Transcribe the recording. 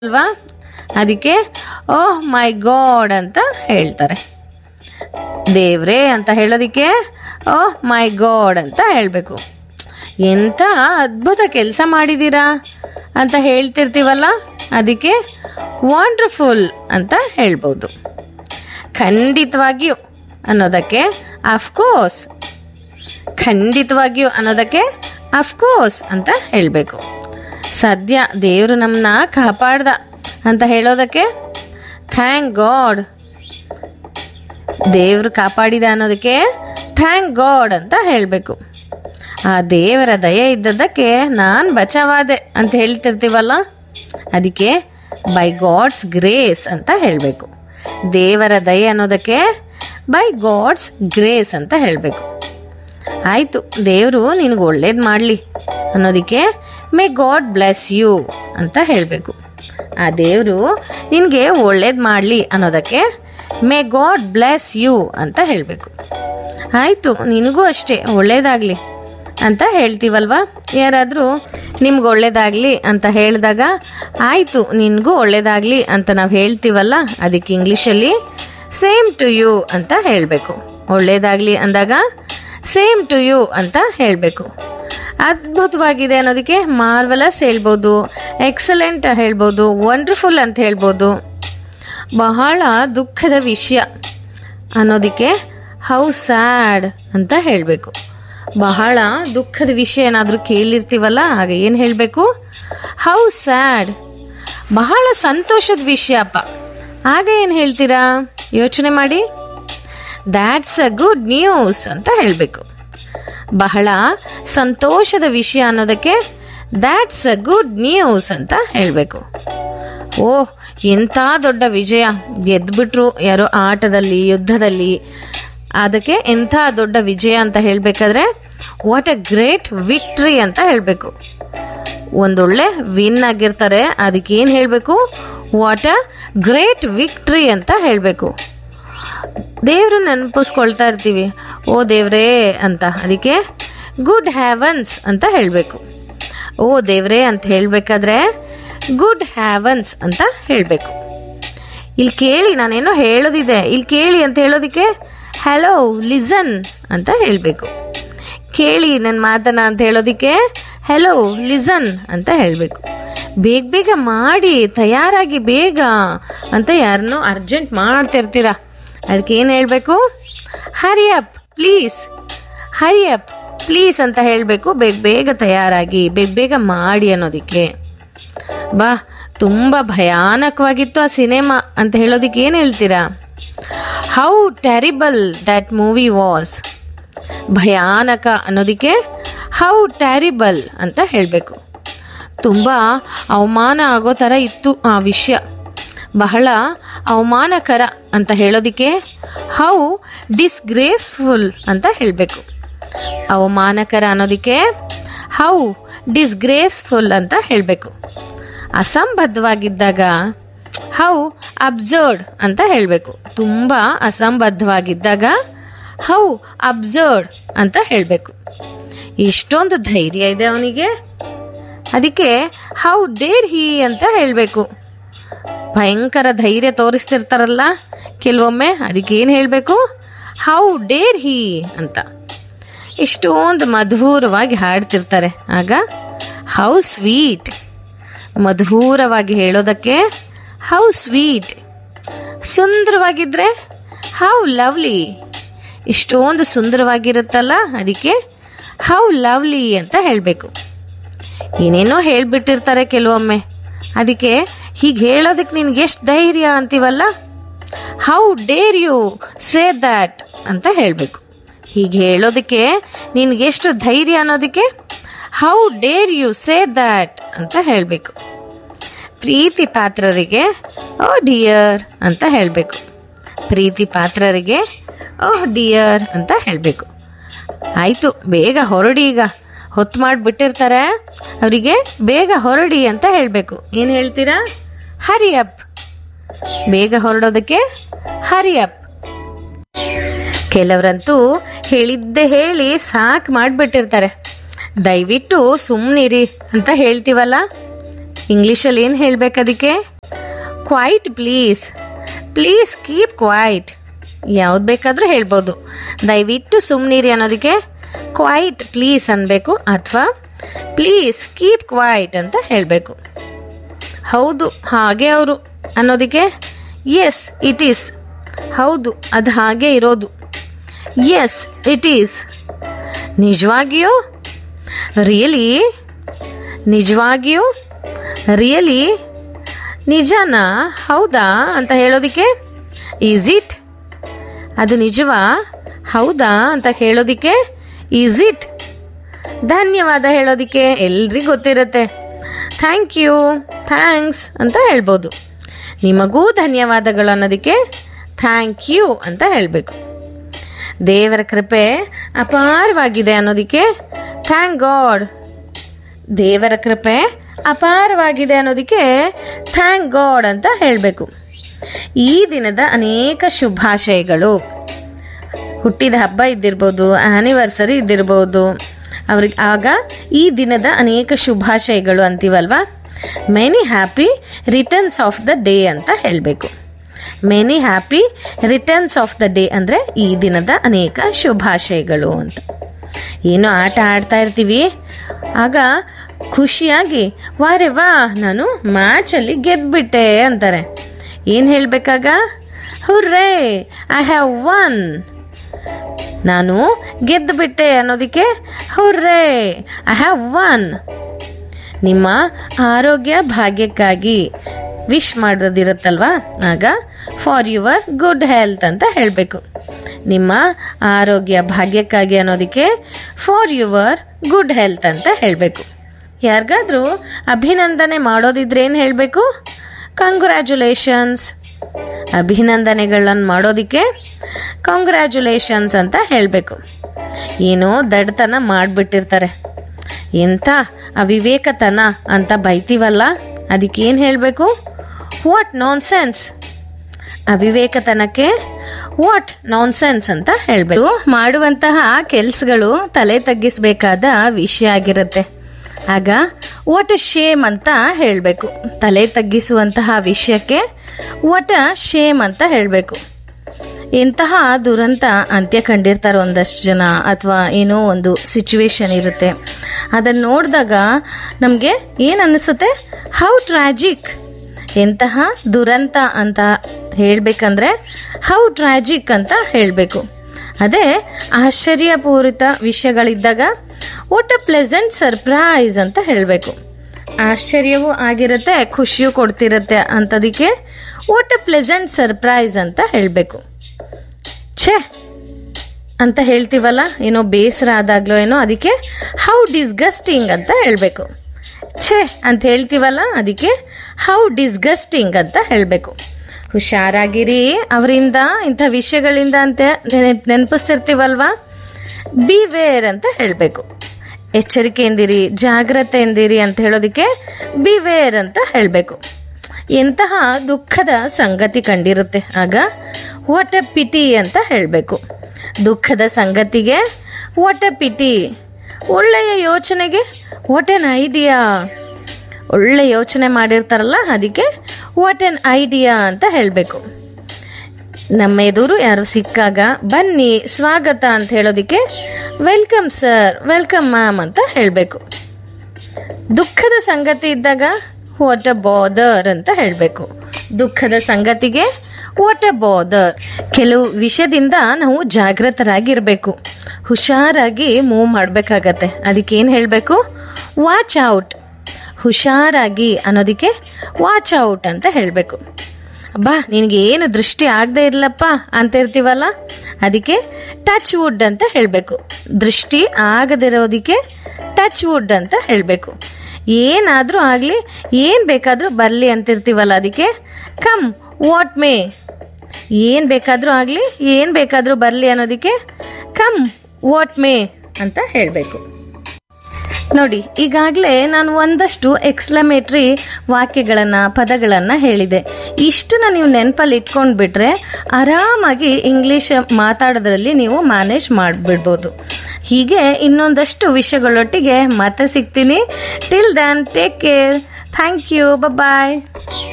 ಅಲ್ವಾ ಅದಕ್ಕೆ ಓಹ್ ಮೈ ಗಾಡ್ ಅಂತ ಹೇಳ್ತಾರೆ ದೇವ್ರೇ ಅಂತ ಹೇಳೋದಕ್ಕೆ ಓಹ್ ಮೈ ಗಾಡ್ ಅಂತ ಹೇಳಬೇಕು ಎಂಥ ಅದ್ಭುತ ಕೆಲಸ ಮಾಡಿದ್ದೀರಾ ಅಂತ ಹೇಳ್ತಿರ್ತೀವಲ್ಲ ಅದಕ್ಕೆ ವಂಡರ್ಫುಲ್ ಅಂತ ಹೇಳ್ಬೋದು ಖಂಡಿತವಾಗಿಯೂ ಅನ್ನೋದಕ್ಕೆ ಅಫ್ಕೋರ್ಸ್ ಖಂಡಿತವಾಗಿಯೂ ಅನ್ನೋದಕ್ಕೆ ಅಫ್ಕೋರ್ಸ್ ಅಂತ ಹೇಳಬೇಕು ಸದ್ಯ ದೇವರು ನಮ್ಮನ್ನ ಕಾಪಾಡ್ದ ಅಂತ ಹೇಳೋದಕ್ಕೆ ಥ್ಯಾಂಕ್ ಗಾಡ್ ದೇವರು ಕಾಪಾಡಿದ ಅನ್ನೋದಕ್ಕೆ ಥ್ಯಾಂಕ್ ಗಾಡ್ ಅಂತ ಹೇಳಬೇಕು ಆ ದೇವರ ದಯೆ ಇದ್ದದ್ದಕ್ಕೆ ನಾನು ಬಚಾವಾದೆ ಅಂತ ಹೇಳ್ತಿರ್ತೀವಲ್ಲ ಅದಕ್ಕೆ ಬೈ ಗಾಡ್ಸ್ ಗ್ರೇಸ್ ಅಂತ ಹೇಳಬೇಕು ದೇವರ ದಯೆ ಅನ್ನೋದಕ್ಕೆ ಬೈ ಗಾಡ್ಸ್ ಗ್ರೇಸ್ ಅಂತ ಹೇಳಬೇಕು ಆಯಿತು ದೇವರು ನಿನಗೆ ಒಳ್ಳೇದು ಮಾಡಲಿ ಅನ್ನೋದಕ್ಕೆ ಮೇ ಗಾಡ್ ಬ್ಲೆಸ್ ಯು ಅಂತ ಹೇಳಬೇಕು ಆ ದೇವರು ನಿನಗೆ ಒಳ್ಳೇದು ಮಾಡಲಿ ಅನ್ನೋದಕ್ಕೆ ಮೇ ಗಾಡ್ ಬ್ಲೆಸ್ ಯು ಅಂತ ಹೇಳಬೇಕು ಆಯಿತು ನಿನಗೂ ಅಷ್ಟೇ ಒಳ್ಳೇದಾಗಲಿ ಅಂತ ಹೇಳ್ತೀವಲ್ವಾ ಯಾರಾದರೂ ನಿಮ್ಗೆ ಒಳ್ಳೇದಾಗಲಿ ಅಂತ ಹೇಳಿದಾಗ ಆಯಿತು ನಿನಗೂ ಒಳ್ಳೇದಾಗಲಿ ಅಂತ ನಾವು ಹೇಳ್ತೀವಲ್ಲ ಅದಕ್ಕೆ ಇಂಗ್ಲೀಷಲ್ಲಿ ಸೇಮ್ ಟು ಯು ಅಂತ ಹೇಳಬೇಕು ಒಳ್ಳೇದಾಗಲಿ ಅಂದಾಗ ಸೇಮ್ ಟು ಯು ಅಂತ ಹೇಳಬೇಕು ಅದ್ಭುತವಾಗಿದೆ ಅನ್ನೋದಕ್ಕೆ ಮಾರ್ವಲಸ್ ಹೇಳ್ಬೋದು ಎಕ್ಸಲೆಂಟ್ ಹೇಳ್ಬೋದು ವಂಡರ್ಫುಲ್ ಅಂತ ಹೇಳ್ಬೋದು ಬಹಳ ದುಃಖದ ವಿಷಯ ಅನ್ನೋದಕ್ಕೆ ಹೌ ಸ್ಯಾಡ್ ಅಂತ ಹೇಳಬೇಕು ಬಹಳ ದುಃಖದ ವಿಷಯ ಏನಾದರೂ ಕೇಳಿರ್ತೀವಲ್ಲ ಆಗ ಏನು ಹೇಳಬೇಕು ಹೌ ಸ್ಯಾಡ್ ಬಹಳ ಸಂತೋಷದ ವಿಷಯಪ್ಪ ಆಗ ಏನು ಹೇಳ್ತೀರಾ ಯೋಚನೆ ಮಾಡಿ ದ್ಯಾಟ್ಸ್ ಅ ಗುಡ್ ನ್ಯೂಸ್ ಅಂತ ಹೇಳಬೇಕು ಬಹಳ ಸಂತೋಷದ ವಿಷಯ ಅನ್ನೋದಕ್ಕೆ ದ್ಯಾಟ್ಸ್ ಅ ಗುಡ್ ನ್ಯೂಸ್ ಅಂತ ಹೇಳಬೇಕು ಓಹ್ ಎಂಥ ದೊಡ್ಡ ವಿಜಯ ಗೆದ್ಬಿಟ್ರು ಯಾರೋ ಆಟದಲ್ಲಿ ಯುದ್ಧದಲ್ಲಿ ಅದಕ್ಕೆ ಎಂಥ ದೊಡ್ಡ ವಿಜಯ ಅಂತ ಹೇಳಬೇಕಾದ್ರೆ ವಾಟ್ ಅ ಗ್ರೇಟ್ ವಿಕ್ಟ್ರಿ ಅಂತ ಹೇಳಬೇಕು ಒಂದೊಳ್ಳೆ ವಿನ್ ಆಗಿರ್ತಾರೆ ಅದಕ್ಕೆ ಏನು ಹೇಳಬೇಕು ವಾಟ್ ಅ ಗ್ರೇಟ್ ವಿಕ್ಟ್ರಿ ಅಂತ ಹೇಳಬೇಕು ದೇವರು ನೆನಪಿಸ್ಕೊಳ್ತಾ ಇರ್ತೀವಿ ಓ ದೇವ್ರೇ ಅಂತ ಅದಕ್ಕೆ ಗುಡ್ ಹ್ಯಾವನ್ಸ್ ಅಂತ ಹೇಳಬೇಕು ಓ ದೇವ್ರೇ ಅಂತ ಹೇಳಬೇಕಾದ್ರೆ ಗುಡ್ ಹ್ಯಾವನ್ಸ್ ಅಂತ ಹೇಳಬೇಕು ಇಲ್ಲಿ ಕೇಳಿ ನಾನೇನೋ ಹೇಳೋದಿದೆ ಇಲ್ಲಿ ಕೇಳಿ ಅಂತ ಹೇಳೋದಕ್ಕೆ ಹಲೋ ಲಿಸನ್ ಅಂತ ಹೇಳಬೇಕು ಕೇಳಿ ನನ್ನ ಮಾತನ್ನ ಅಂತ ಹೇಳೋದಕ್ಕೆ ಹೆಲೋ ಲಿಸನ್ ಅಂತ ಹೇಳಬೇಕು ಬೇಗ ಬೇಗ ಮಾಡಿ ತಯಾರಾಗಿ ಬೇಗ ಅಂತ ಯಾರನ್ನೋ ಅರ್ಜೆಂಟ್ ಮಾಡ್ತಿರ್ತೀರ ಅದಕ್ಕೆ ಏನು ಹೇಳಬೇಕು hurry up please hurry up please ಅಂತ ಹೇಳಬೇಕು ಬೇಗ ಬೇಗ ತಯಾರಾಗಿ ಬೇಗ ಬೇಗ ಮಾಡಿ ಅನ್ನೋದಕ್ಕೆ ಬಾ ತುಂಬ ಭಯಾನಕವಾಗಿತ್ತು ಆ ಸಿನಿಮಾ ಅಂತ ಹೇಳೋದಕ್ಕೆ ಏನು ಹೇಳ್ತೀರಾ how terrible that movie was ಭಯಾನಕ ಅನ್ನೋದಕ್ಕೆ ಹೌ ಟ್ಯಾರಿಬಲ್ ಅಂತ ಹೇಳಬೇಕು ತುಂಬ ಅವಮಾನ ಆಗೋ ಥರ ಇತ್ತು ಆ ವಿಷಯ ಬಹಳ ಅವಮಾನಕರ ಅಂತ ಹೇಳೋದಕ್ಕೆ ಹೌ ಡಿಸ್ಗ್ರೇಸ್ಫುಲ್ ಅಂತ ಹೇಳಬೇಕು ಅವಮಾನಕರ ಅನ್ನೋದಕ್ಕೆ ಹೌ ಡಿಸ್ಗ್ರೇಸ್ಫುಲ್ ಅಂತ ಹೇಳಬೇಕು ಅಸಂಬದ್ಧವಾಗಿದ್ದಾಗ ಹೌ ಅಬ್ಸರ್ಡ್ ಅಂತ ಹೇಳಬೇಕು ತುಂಬ ಅಸಂಬದ್ಧವಾಗಿದ್ದಾಗ ಹೌ ಅಬ್ಸರ್ಡ್ ಅಂತ ಹೇಳಬೇಕು ಎಷ್ಟೊಂದು ಧೈರ್ಯ ಇದೆ ಅವನಿಗೆ ಅದಕ್ಕೆ ಹೌ ಡೇರ್ ಹೀ ಅಂತ ಹೇಳಬೇಕು ಭಯಂಕರ ಧೈರ್ಯ ತೋರಿಸ್ತಿರ್ತಾರಲ್ಲ ಕೆಲವೊಮ್ಮೆ ಅದಕ್ಕೆ ಏನು ಹೇಳಬೇಕು ಹೌ ಡೇರ್ ಹೀ ಅಂತ ಎಷ್ಟೊಂದು ಮಧುರವಾಗಿ ಹಾಡ್ತಿರ್ತಾರೆ ಆಗ ಹೌ ಸ್ವೀಟ್ ಮಧುರವಾಗಿ ಹೇಳೋದಕ್ಕೆ ಹೌ ಸ್ವೀಟ್ ಸುಂದರವಾಗಿದ್ದರೆ ಹೌ ಲವ್ಲಿ ಇಷ್ಟೊಂದು ಸುಂದರವಾಗಿರುತ್ತಲ್ಲ ಅದಕ್ಕೆ ಹೌ ಲವ್ಲಿ ಅಂತ ಹೇಳಬೇಕು ಏನೇನೋ ಹೇಳಿಬಿಟ್ಟಿರ್ತಾರೆ ಕೆಲವೊಮ್ಮೆ ಅದಕ್ಕೆ ಹೀಗೆ ಹೇಳೋದಕ್ಕೆ ನಿನ್ಗೆ ಎಷ್ಟು ಧೈರ್ಯ ಅಂತೀವಲ್ಲ how dare you say that ಅಂತ ಹೇಳಬೇಕು ಹೀಗೆ ಹೇಳೋದಕ್ಕೆ ನಿನ್ಗೆಷ್ಟು ಧೈರ್ಯ ಅನ್ನೋದಕ್ಕೆ how dare you say that ಅಂತ ಹೇಳಬೇಕು ಪ್ರೀತಿ ಪಾತ್ರರಿಗೆ ಓ ಡಿಯರ್ ಅಂತ ಹೇಳಬೇಕು ಪ್ರೀತಿ ಪಾತ್ರರಿಗೆ ಓಹ್ ಡಿಯರ್ ಅಂತ ಹೇಳಬೇಕು ಆಯಿತು ಬೇಗ ಹೊರಡಿ ಈಗ ಹೊತ್ತು ಮಾಡಿಬಿಟ್ಟಿರ್ತಾರೆ ಅವರಿಗೆ ಬೇಗ ಹೊರಡಿ ಅಂತ ಹೇಳಬೇಕು ಏನು ಹೇಳ್ತೀರಾ ಹರಿ ಅಪ್ ಬೇಗ ಹೊರಡೋದಕ್ಕೆ ಹರಿ ಅಪ್ ಕೆಲವರಂತೂ ಹೇಳಿದ್ದೆ ಹೇಳಿ ಸಾಕು ಮಾಡಿಬಿಟ್ಟಿರ್ತಾರೆ ದಯವಿಟ್ಟು ಸುಮ್ಮನಿರಿ ಅಂತ ಹೇಳ್ತೀವಲ್ಲ ಇಂಗ್ಲೀಷಲ್ಲಿ ಏನು ಹೇಳ್ಬೇಕು ಅದಕ್ಕೆ quiet please please keep quiet ಯಾವ್ದು ಬೇಕಾದರೂ ಹೇಳ್ಬೋದು ದಯವಿಟ್ಟು ಸುಮ್ಮನಿರಿ ಅನ್ನೋದಕ್ಕೆ ಕ್ವೈಟ್ ಪ್ಲೀಸ್ ಅನ್ಬೇಕು ಅಥವಾ ಪ್ಲೀಸ್ ಕೀಪ್ ಕ್ವೈಟ್ ಅಂತ ಹೇಳಬೇಕು ಹೌದು ಹಾಗೆ ಅವರು ಅನ್ನೋದಕ್ಕೆ ಎಸ್ ಇಟ್ ಈಸ್ ಹೌದು ಅದು ಹಾಗೆ ಇರೋದು ಎಸ್ ಇಟ್ ಈಸ್ ನಿಜವಾಗಿಯೂ ರಿಯಲಿ ನಿಜವಾಗಿಯೂ ರಿಯಲಿ ನಿಜನಾ ಹೌದಾ ಅಂತ ಹೇಳೋದಕ್ಕೆ ಈಸ್ ಇಟ್ ಅದು ನಿಜವಾ ಹೌದಾ ಅಂತ ಹೇಳೋದಕ್ಕೆ ಈಸ್ ಇಟ್ ಧನ್ಯವಾದ ಹೇಳೋದಕ್ಕೆ ಎಲ್ರಿಗೂ ಗೊತ್ತಿರುತ್ತೆ ಥ್ಯಾಂಕ್ ಯು ಥ್ಯಾಂಕ್ಸ್ ಅಂತ ಹೇಳ್ಬೋದು ನಿಮಗೂ ಧನ್ಯವಾದಗಳು ಅನ್ನೋದಕ್ಕೆ ಥ್ಯಾಂಕ್ ಯು ಅಂತ ಹೇಳಬೇಕು ದೇವರ ಕೃಪೆ ಅಪಾರವಾಗಿದೆ ಅನ್ನೋದಕ್ಕೆ ಥ್ಯಾಂಕ್ ಗಾಡ್ ದೇವರ ಕೃಪೆ ಅಪಾರವಾಗಿದೆ ಅನ್ನೋದಕ್ಕೆ ಥ್ಯಾಂಕ್ ಗಾಡ್ ಅಂತ ಹೇಳಬೇಕು ಈ ದಿನದ ಅನೇಕ ಶುಭಾಶಯಗಳು ಹುಟ್ಟಿದ ಹಬ್ಬ ಇದ್ದಿರ್ಬೋದು ಆ್ಯನಿವರ್ಸರಿ ಇದ್ದಿರ್ಬೋದು ಅವ್ರಿಗೆ ಆಗ ಈ ದಿನದ ಅನೇಕ ಶುಭಾಶಯಗಳು ಅಂತೀವಲ್ವಾ many happy returns of the day ಅಂತ ಹೇಳಬೇಕು many happy returns of the day ಅಂದರೆ ಈ ದಿನದ ಅನೇಕ ಶುಭಾಶಯಗಳು ಅಂತ ಏನೋ ಆಟ ಆಡ್ತಾ ಇರ್ತೀವಿ ಆಗ ಖುಷಿಯಾಗಿ ವಾರೆ ವಾ ನಾನು ಮ್ಯಾಚಲ್ಲಿ ಗೆದ್ಬಿಟ್ಟೆ ಅಂತಾರೆ ಏನು ಹೇಳಬೇಕಾಗ ಹುರ್ರೇ ಐ ಹ್ಯಾವ್ ಒನ್ ನಾನು ಗೆದ್ದುಬಿಟ್ಟೆ ಅನ್ನೋದಕ್ಕೆ ಹುರ್ರೇ ಐ ಹ್ಯಾವ್ ಒನ್ ನಿಮ್ಮ ಆರೋಗ್ಯ ಭಾಗ್ಯಕ್ಕಾಗಿ ವಿಶ್ ಮಾಡೋದಿರುತ್ತಲ್ವಾ ಆಗ ಫಾರ್ ಯುವರ್ ಗುಡ್ ಹೆಲ್ತ್ ಅಂತ ಹೇಳಬೇಕು ನಿಮ್ಮ ಆರೋಗ್ಯ ಭಾಗ್ಯಕ್ಕಾಗಿ ಅನ್ನೋದಕ್ಕೆ ಫಾರ್ ಯುವರ್ ಗುಡ್ ಹೆಲ್ತ್ ಅಂತ ಹೇಳಬೇಕು ಯಾರಿಗಾದ್ರೂ ಅಭಿನಂದನೆ ಮಾಡೋದಿದ್ರೆ ಏನು ಹೇಳಬೇಕು ಕಂಗ್ರ್ಯಾಚುಲೇಷನ್ಸ್ ಅಭಿನಂದನೆಗಳನ್ನು ಮಾಡೋದಕ್ಕೆ ಕಂಗ್ರ್ಯಾಚುಲೇಷನ್ಸ್ ಅಂತ ಹೇಳಬೇಕು ಏನೋ ದಡ್ತನ ಮಾಡಿಬಿಟ್ಟಿರ್ತಾರೆ ಎಂಥ ಅವಿವೇಕತನ ಅಂತ ಬೈತೀವಲ್ಲ ಅದಕ್ಕೇನು ಹೇಳಬೇಕು ವಾಟ್ ನಾನ್ ಸೆನ್ಸ್ ಅವಿವೇಕತನಕ್ಕೆ ವಾಟ್ ನಾನ್ ಸೆನ್ಸ್ ಅಂತ ಹೇಳಬೇಕು ಮಾಡುವಂತಹ ಕೆಲಸಗಳು ತಲೆ ತಗ್ಗಿಸಬೇಕಾದ ವಿಷಯ ಆಗಿರುತ್ತೆ ಆಗ ವಾಟ್ ಅ ಶೇಮ್ ಅಂತ ಹೇಳಬೇಕು ತಲೆ ತಗ್ಗಿಸುವಂತಹ ವಿಷಯಕ್ಕೆ ವಾಟ್ ಅ ಶೇಮ್ ಅಂತ ಹೇಳಬೇಕು ಇಂತಹ ದುರಂತ ಅಂತ್ಯ ಕಂಡಿರ್ತಾರೆ ಒಂದಷ್ಟು ಜನ ಅಥವಾ ಏನೋ ಒಂದು ಸಿಚುವೇಶನ್ ಇರುತ್ತೆ ಅದನ್ನು ನೋಡಿದಾಗ ನಮಗೆ ಏನು ಅನ್ನಿಸುತ್ತೆ ಹೌ ಟ್ರಾಜಿಕ್ ಎಂತಹ ದುರಂತ ಅಂತ ಹೇಳಬೇಕಂದ್ರೆ ಹೌ ಟ್ರಾಜಿಕ್ ಅಂತ ಹೇಳಬೇಕು ಅದೇ ಆಶ್ಚರ್ಯಪೂರಿತ ವಿಷಯಗಳಿದ್ದಾಗ ವಾಟ್ ಅ ಪ್ಲೆಸೆಂಟ್ ಸರ್ಪ್ರೈಸ್ ಅಂತ ಹೇಳಬೇಕು ಆಶ್ಚರ್ಯವೂ ಆಗಿರುತ್ತೆ ಖುಷಿಯೂ ಕೊಡ್ತಿರುತ್ತೆ ಅಂಥದಕ್ಕೆ ವಾಟ್ ಅ ಪ್ಲೆಸೆಂಟ್ ಸರ್ಪ್ರೈಸ್ ಅಂತ ಹೇಳಬೇಕು ಛೇ ಅಂತ ಹೇಳ್ತೀವಲ್ಲ ಏನೋ ಬೇಸರ ಆದಾಗ್ಲೋ ಏನೋ ಅದಕ್ಕೆ ಹೌ ಡಿಸ್ಗಸ್ಟಿಂಗ್ ಅಂತ ಹೇಳಬೇಕು ಛೇ ಅಂತ ಹೇಳ್ತೀವಲ್ಲ ಅದಕ್ಕೆ ಹೌ ಡಿಸ್ಗಸ್ಟಿಂಗ್ ಅಂತ ಹೇಳಬೇಕು ಹುಷಾರಾಗಿರಿ ಅವರಿಂದ ಇಂಥ ವಿಷಯಗಳಿಂದ ಅಂತ ನೆನೆ- ನೆನಪಿಸ್ತಿರ್ತೀವಲ್ವಾ ಬಿ ವೇರ್ ಅಂತ ಹೇಳಬೇಕು ಎಚ್ಚರಿಕೆಯಿಂದಿರಿ ಜಾಗ್ರತೆಯಿಂದಿರಿ ಅಂತ ಹೇಳೋದಕ್ಕೆ ಬಿ ವೇರ್ ಅಂತ ಹೇಳಬೇಕು ಎಂತಹ ದುಃಖದ ಸಂಗತಿ ಕಂಡಿರುತ್ತೆ ಆಗ ವಾಟ್ ಅ ಪಿಟಿ ಅಂತ ಹೇಳಬೇಕು ದುಃಖದ ಸಂಗತಿಗೆ ವಾಟ್ ಅ ಪಿಟಿ ಒಳ್ಳೆಯ ಯೋಚನೆಗೆ ವಾಟ್ ಎನ್ ಐಡಿಯಾ ಒಳ್ಳೆ ಯೋಚನೆ ಮಾಡಿರ್ತಾರಲ್ಲ ಅದಕ್ಕೆ ವಾಟ್ ಎನ್ ಐಡಿಯಾ ಅಂತ ಹೇಳಬೇಕು ನಮ್ಮ ಎದುರು ಯಾರು ಸಿಕ್ಕಾಗ ಬನ್ನಿ ಸ್ವಾಗತ ಅಂತ ಹೇಳೋದಕ್ಕೆ ವೆಲ್ಕಮ್ ಸರ್ ವೆಲ್ಕಮ್ ಮ್ಯಾಮ್ ಅಂತ ಹೇಳಬೇಕು ದುಃಖದ ಸಂಗತಿ ಇದ್ದಾಗ ವಾಟ್ ಅ ಬಾದರ್ ಅಂತ ಹೇಳಬೇಕು ದುಃಖದ ಸಂಗತಿಗೆ ವಾಟ್ ಅ ಬಾದರ್ ಕೆಲವು ವಿಷಯದಿಂದ ನಾವು ಜಾಗೃತರಾಗಿರಬೇಕು ಹುಷಾರಾಗಿ ಮೂವ್ ಮಾಡಬೇಕಾಗತ್ತೆ ಅದಕ್ಕೆ ಏನು ಹೇಳಬೇಕು ವಾಚ್ ಔಟ್ ಹುಷಾರಾಗಿ ಅನ್ನೋದಕ್ಕೆ ವಾಚ್ ಔಟ್ ಅಂತ ಹೇಳಬೇಕು ಬಾ ನಿನಗೆ ಏನು ದೃಷ್ಟಿ ಆಗದೆ ಇರಲಪ್ಪ ಅಂತ ಇರ್ತೀವಲ್ಲ ಅದಕ್ಕೆ ಟಚ್ ವುಡ್ ಅಂತ ಹೇಳಬೇಕು ದೃಷ್ಟಿ ಆಗದಿರೋದಕ್ಕೆ ಟಚ್ ವುಡ್ ಅಂತ ಹೇಳಬೇಕು ಏನಾದರೂ ಆಗಲಿ ಏನು ಬೇಕಾದರೂ ಬರಲಿ ಅಂತಿರ್ತೀವಲ್ಲ ಅದಕ್ಕೆ ಕಮ್ ವಾಟ್ ಮೇ ಏನು ಬೇಕಾದರೂ ಆಗಲಿ ಏನು ಬೇಕಾದರೂ ಬರಲಿ ಅನ್ನೋದಕ್ಕೆ ಕಮ್ ವಾಟ್ ಮೇ ಅಂತ ಹೇಳಬೇಕು ನೋಡಿ ಈಗಾಗಲೇ ನಾನು ಒಂದಷ್ಟು ಎಕ್ಸ್ಲಮೇಟ್ರಿ ವಾಕ್ಯಗಳನ್ನು ಪದಗಳನ್ನು ಹೇಳಿದೆ ಇಷ್ಟನ್ನ ನೀವು ನೆನಪಲ್ಲಿ ಇಟ್ಕೊಂಡು ಬಿಟ್ರೆ ಆರಾಮಾಗಿ ಇಂಗ್ಲೀಷ್ ಮಾತಾಡೋದ್ರಲ್ಲಿ ನೀವು ಮ್ಯಾನೇಜ್ ಮಾಡಿಬಿಡ್ಬೋದು ಹೀಗೆ ಇನ್ನೊಂದಷ್ಟು ವಿಷಯಗಳೊಟ್ಟಿಗೆ ಮತ್ತೆ ಸಿಗ್ತೀನಿ till then take care thank you bye